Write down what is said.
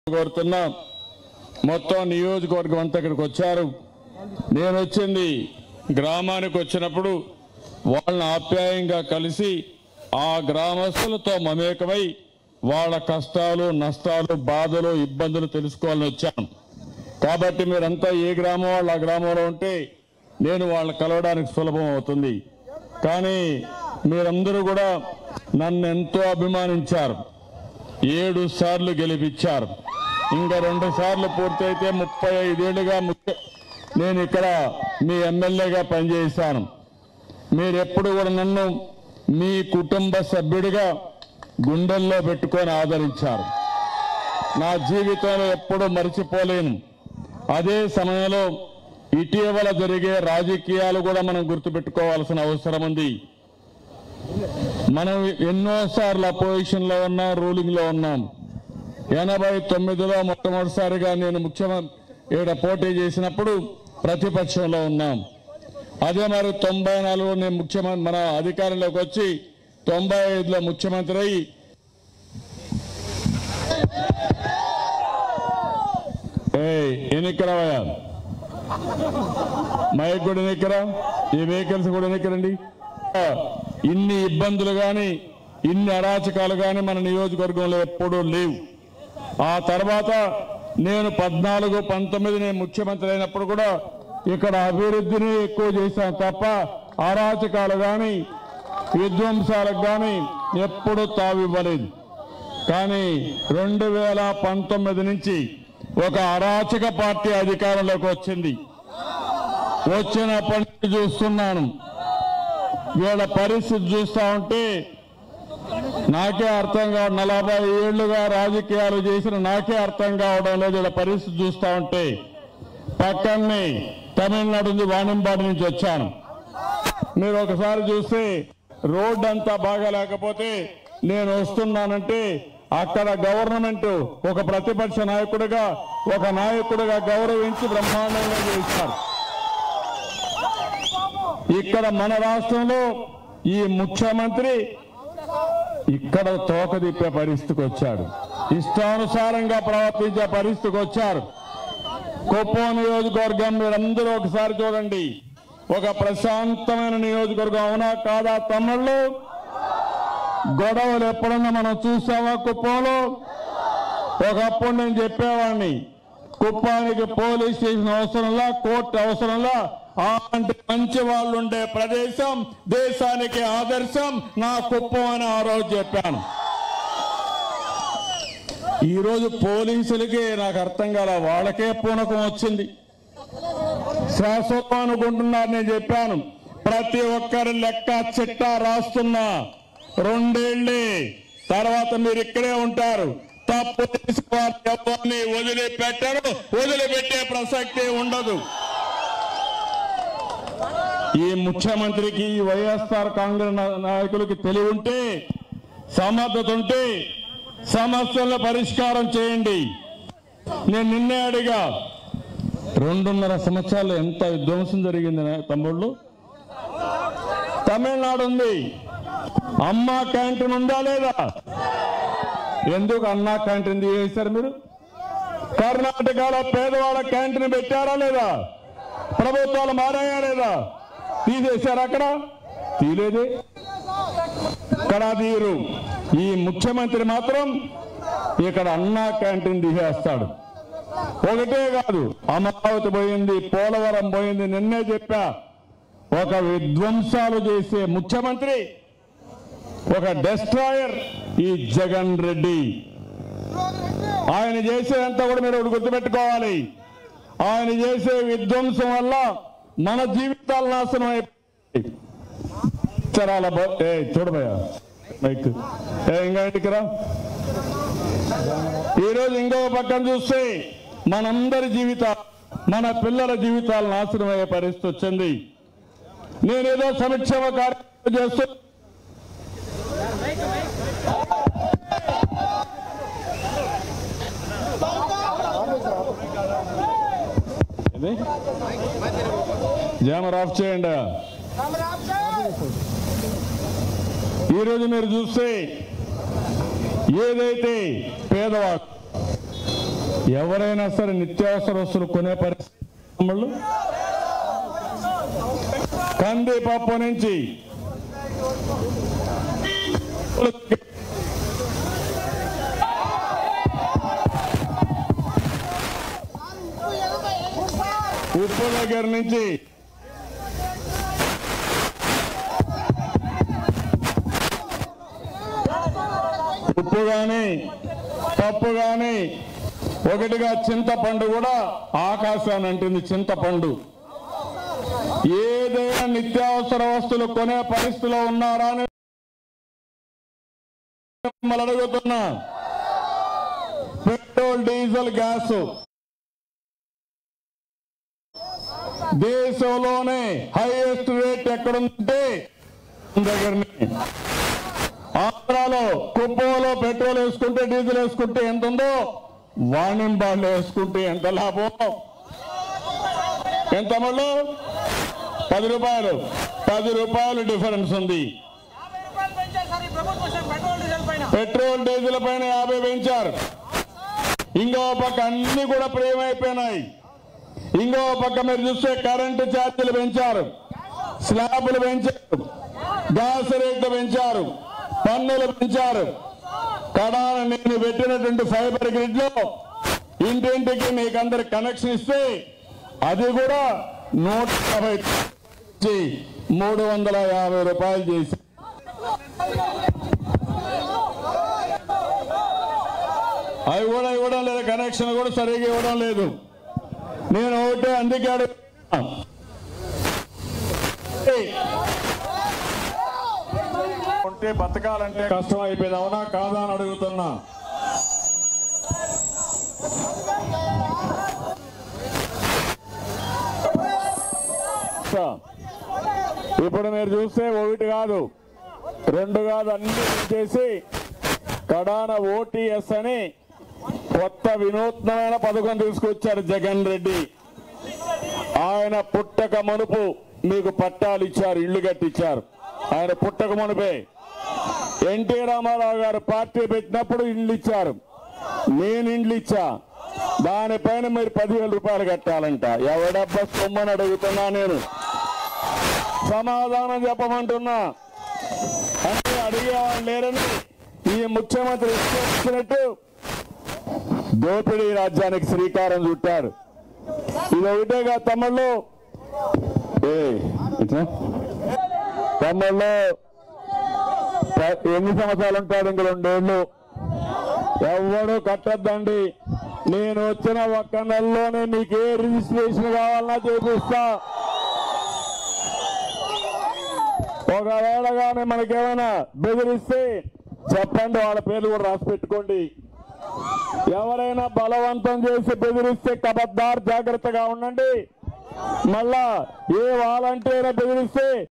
కోరుతున్నా మొత్తం నియోజకవర్గం అంతా ఇక్కడికి వచ్చారు నేను వచ్చింది గ్రామానికి వచ్చినప్పుడు వాళ్ళని ఆప్యాయంగా కలిసి ఆ గ్రామస్తులతో మమేకమై వాళ్ళ కష్టాలు నష్టాలు బాధలు ఇబ్బందులు తెలుసుకోవాలని వచ్చాను కాబట్టి మీరంతా ఏ గ్రామం వాళ్ళు ఆ గ్రామంలో ఉంటే నేను వాళ్ళని కలవడానికి సులభం అవుతుంది కానీ మీరందరూ కూడా నన్ను ఎంతో అభిమానించారు ఏడు సార్లు గెలిపించారు ఇంకా రెండు సార్లు పూర్తయితే ముప్పై ఐదేళ్లుగా ముఖ్య నేను ఇక్కడ మీ ఎమ్మెల్యేగా పనిచేశాను మీరు ఎప్పుడు కూడా నన్ను మీ కుటుంబ సభ్యుడిగా గుండెల్లో పెట్టుకొని ఆదరించారు నా జీవితంలో ఎప్పుడూ మర్చిపోలేను అదే సమయంలో ఇటీవల జరిగే రాజకీయాలు కూడా మనం గుర్తుపెట్టుకోవాల్సిన అవసరం ఉంది మనం ఎన్నోసార్లు అపోజిషన్ లో ఉన్నాం రూలింగ్ లో ఉన్నాం ఎనభై తొమ్మిదిలో మొట్టమొదటిసారిగా నేను ముఖ్యమంత్రి ఈడ పోటీ చేసినప్పుడు ప్రతిపక్షంలో ఉన్నాం అదే మరి తొంభై నాలుగులో నేను ముఖ్యమంత్రి మన అధికారంలోకి వచ్చి తొంభై ఐదులో ముఖ్యమంత్రి అయ్యి ఏయ్, ఎన్నికరావయ్యా మైక్ కూడా ఎన్నికరా ఈ వెహికల్స్ కూడా ఎన్నికరండి ఇన్ని ఇబ్బందులు గాని ఇన్ని అరాచకాలు గాని మన నియోజకవర్గంలో ఎప్పుడూ లేవు ఆ తర్వాత నేను పద్నాలుగు పంతొమ్మిది నేను ముఖ్యమంత్రి అయినప్పుడు కూడా ఇక్కడ అభివృద్ధిని ఎక్కువ చేశాను తప్ప అరాచకాలు గాని విధ్వంసాలకు గాని ఎప్పుడు తావివ్వలేదు కానీ రెండు వేల పంతొమ్మిది నుంచి ఒక అరాచక పార్టీ అధికారంలోకి వచ్చింది వచ్చినప్పటి నుంచి చూస్తున్నాను వీళ్ళ పరిస్థితి చూస్తా ఉంటే నాకే అర్థం కావడం నలభై ఏళ్లుగా రాజకీయాలు చేసిన నాకే అర్థం కావడం లేదు వీళ్ళ పరిస్థితి చూస్తా ఉంటే పక్కనే తమిళనాడు నుంచి వాణింబాడి నుంచి వచ్చాను మీరు ఒకసారి చూస్తే రోడ్ అంతా బాగా లేకపోతే నేను వస్తున్నానంటే అక్కడ గవర్నమెంట్ ఒక ప్రతిపక్ష నాయకుడిగా ఒక నాయకుడిగా గౌరవించి బ్రహ్మాండంగా చేశారు ఇక్కడ మన రాష్ట్రంలో ఈ ముఖ్యమంత్రి ఇక్కడ తోక తిప్పే పరిస్థితికి వచ్చాడు ఇష్టానుసారంగా ప్రవర్తించే పరిస్థితికి వచ్చారు కుప్పం నియోజకవర్గం మీరందరూ ఒకసారి చూడండి ఒక ప్రశాంతమైన నియోజకవర్గం అవునా కాదా తమ్ముళ్ళు గొడవలు ఎప్పుడన్నా మనం చూసామా కుప్పంలో ఒకప్పుడు నేను చెప్పేవాడిని కుప్పానికి పోలీస్ స్టేషన్ అవసరంలా కోర్టు అవసరంలా అలాంటి మంచి వాళ్ళు ఉండే ప్రదేశం దేశానికి ఆదర్శం నా కుప్పం అని ఆ రోజు చెప్పాను ఈ రోజు పోలీసులకి నాకు అర్థం కాల వాళ్ళకే పూనకం వచ్చింది శాశ్వతం అనుకుంటున్నారు నేను చెప్పాను ప్రతి ఒక్కరి లెక్క చిట్టా రాస్తున్నా రెండేళ్లే తర్వాత మీరు ఇక్కడే ఉంటారు తప్పు చేసిన వారు ఎవరిని వదిలిపెట్టరు వదిలిపెట్టే ప్రసక్తి ఉండదు ఈ ముఖ్యమంత్రికి ఈ వైఎస్ఆర్ కాంగ్రెస్ నా- నాయకులకి తెలివి ఉంటే సమర్థత ఉంటే సమస్యల పరిష్కారం చేయండి నేను నిన్నే అడిగా రెండున్నర సంవత్సరాలు ఎంత విధ్వంసం జరిగింది నా తమ్ముళ్ళు తమిళనాడు ఉంది అమ్మ క్యాంటీన్ ఉందా లేదా ఎందుకు అన్నా క్యాంటీన్ తీసేశారు మీరు కర్ణాటకలో పేదవాళ్ళ క్యాంటీన్ పెట్టారా లేదా ప్రభుత్వాలు మారాయా లేదా తీసేశారు అక్కడ తీలేదే ఇక్కడ తీరు ఈ ముఖ్యమంత్రి మాత్రం ఇక్కడ అన్నా క్యాంటీన్ తీసేస్తాడు ఒకటే కాదు అమరావతి పోయింది పోలవరం పోయింది నిన్నే చెప్పా ఒక విధ్వంసాలు చేసే ముఖ్యమంత్రి ఒక డెస్ట్రాయర్ ఈ జగన్ రెడ్డి ఆయన చేసేదంతా కూడా మీరు ఒకటి గుర్తుపెట్టుకోవాలి ఆయన చేసే విధ్వంసం వల్ల మన జీవితాలు నాశనం అయిపోయి చరాల ఏ చూడబోయా మైక్ ఏ ఇంకా ఇంటికిరా ఈరోజు ఇంకో పక్కన చూస్తే మనందరి జీవితాలు మన పిల్లల జీవితాలు నాశనం అయ్యే పరిస్థితి వచ్చింది నేనేదో సంక్షేమ కార్యక్రమం చేస్తూ ఇది? జామర్ ఆఫ్ చేయండి ఈరోజు మీరు చూస్తే ఏదైతే పేదవాడు ఎవరైనా సరే నిత్యావసర వస్తువులు కొనే పరిస్థితి తమ్ముళ్ళు? కందిపప్పు నుంచి ఉప్పు దగ్గర నుంచి ఉప్పు గాని పప్పు గాని ఒకటిగా చింతపండు కూడా ఆకాశాన్ని అంటుంది చింతపండు ఏదైనా నిత్యావసర వస్తువులు కొనే పరిస్థితిలో ఉన్నారా అని మిమ్మల్ని అడుగుతున్నా పెట్రోల్ డీజిల్ గ్యాస్ దేశంలోనే హైయెస్ట్ రేట్ ఎక్కడుందంటే దగ్గరనే ఆంధ్రాలో కుప్పంలో పెట్రోల్ వేసుకుంటే డీజిల్ వేసుకుంటే ఎంత ఉందో వాణింబాళ్ళు వేసుకుంటే ఎంత లాభం ఎంత అమలు పది రూపాయలు పది రూపాయలు డిఫరెన్స్ ఉంది యాభై రూపాయలు పెంచారు సార్ ఈ ప్రభుత్వం పెట్రోల్ డీజిల్ పైన పెట్రోల్ డీజిల్ పైన యాభై పెంచారు ఇంకో పక్క అన్ని కూడా ప్రేమైపోయినాయి ఇంకో పక్క మీరు చూస్తే కరెంటు ఛార్జీలు పెంచారు స్లాబులు పెంచారు గ్యాస్ రేట్లు పెంచారు పన్నులు పెంచారు కడాన నేను పెట్టినటువంటి ఫైబర్ గ్రిడ్ లో ఇంటింటికి మీకు అందరికి కనెక్షన్ ఇస్తే అది కూడా నూట యాభై నుంచి మూడు వందల యాభై రూపాయలు చేసి అవి కూడా ఇవ్వడం లేదు కనెక్షన్ కూడా సరిగ్గా ఇవ్వడం లేదు నేను ఒకటే అందుకే అడుగుతున్నా. ఉంటే బతకాలంటే కష్టం అయిపోయింది అవునా కాదా అని అడుగుతున్నా ఇప్పుడు మీరు చూస్తే ఒకటి కాదు రెండు కాదు అన్ని చేసి కడాన ఓటీఎస్ అని కొత్త వినూత్నమైన పథకం తీసుకొచ్చారు జగన్ రెడ్డి ఆయన పుట్టక మునుపు మీకు పట్టాలు ఇచ్చారు ఇల్లు కట్టించారు ఆయన పుట్టక మునుపే ఎన్టీ రామారావు గారు పార్టీ పెట్టినప్పుడు ఇండ్లు ఇచ్చారు నేను ఇండ్లు ఇచ్చా దానిపైన మీరు పదివేల రూపాయలు కట్టాలంట ఎవడబ్బా సొమ్మని అడుగుతున్నా నేను సమాధానం చెప్పమంటున్నా అంటే అడిగేవాళ్ళు లేరని ఈ ముఖ్యమంత్రి ఇచ్చినట్టు దోపిడీ రాజ్యానికి శ్రీకారం చుట్టారు ఇది ఒకటేగా తమ్ముళ్ళు ఏ ఇట్లా తమ్ముళ్ళు ప- ఎన్ని సంవత్సరాలు ఉంటాడు ఇంక రెండేళ్ళు ఎవడు కట్టద్దండి నేను వచ్చిన ఒక్క నెలలోనే మీకు ఏ రిజిస్ట్రేషన్ కావాలన్నా చేపిస్తా ఒకవేళ కానీ మనకేమైనా బెదిరిస్తే చెప్పండి వాళ్ళ పేర్లు కూడా రాసి పెట్టుకోండి ఎవరైనా బలవంతం చేసి బెదిరిస్తే కబద్దార్ జాగ్రత్తగా ఉండండి మళ్ళా ఏ వాలంటీర్ బెదిరిస్తే